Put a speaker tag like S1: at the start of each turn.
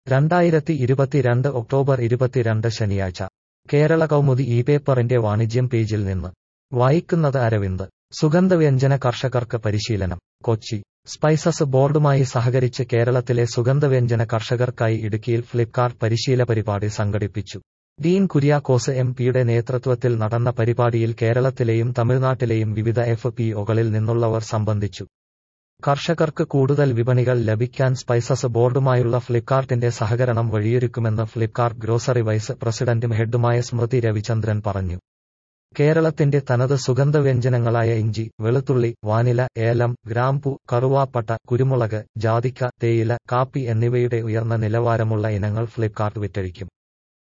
S1: രണ്ടായിരത്തി ഇരുപത്തിരണ്ട് ഒക്ടോബർ ഇരുപത്തിരണ്ട് ശനിയാഴ്ച കേരള കൗമുദി ഈ പേപ്പറിന്റെ വാണിജ്യം പേജിൽ നിന്ന് വായിക്കുന്നത് അരവിന്ദ് സുഗന്ധവ്യഞ്ജന കർഷകർക്ക് പരിശീലനം കൊച്ചി സ്പൈസസ് ബോർഡുമായി സഹകരിച്ച് കേരളത്തിലെ സുഗന്ധവ്യഞ്ജന കർഷകർക്കായി ഇടുക്കിയിൽ ഫ്ലിപ്കാർട്ട് പരിശീല പരിപാടി സംഘടിപ്പിച്ചു ഡീൻ കുര്യാക്കോസ് എം പിയുടെ നേതൃത്വത്തിൽ നടന്ന പരിപാടിയിൽ കേരളത്തിലെയും തമിഴ്നാട്ടിലെയും വിവിധ എഫ് പി ഒകളിൽ നിന്നുള്ളവർ സംബന്ധിച്ചു കർഷകർക്ക് കൂടുതൽ വിപണികൾ ലഭിക്കാൻ സ്പൈസസ് ബോർഡുമായുള്ള ഫ്ലിപ്കാർട്ടിന്റെ സഹകരണം വഴിയൊരുക്കുമെന്ന് ഫ്ലിപ്കാർട്ട് ഗ്രോസറി വൈസ് പ്രസിഡന്റും ഹെഡുമായ സ്മൃതി രവിചന്ദ്രൻ പറഞ്ഞു കേരളത്തിന്റെ തനത് സുഗന്ധവ്യഞ്ജനങ്ങളായ ഇഞ്ചി വെളുത്തുള്ളി വാനില ഏലം ഗ്രാമ്പു കറുവാപ്പട്ട കുരുമുളക് ജാതിക്ക തേയില കാപ്പി എന്നിവയുടെ ഉയർന്ന നിലവാരമുള്ള ഇനങ്ങൾ ഫ്ലിപ്കാർട്ട് വിറ്റഴിക്കും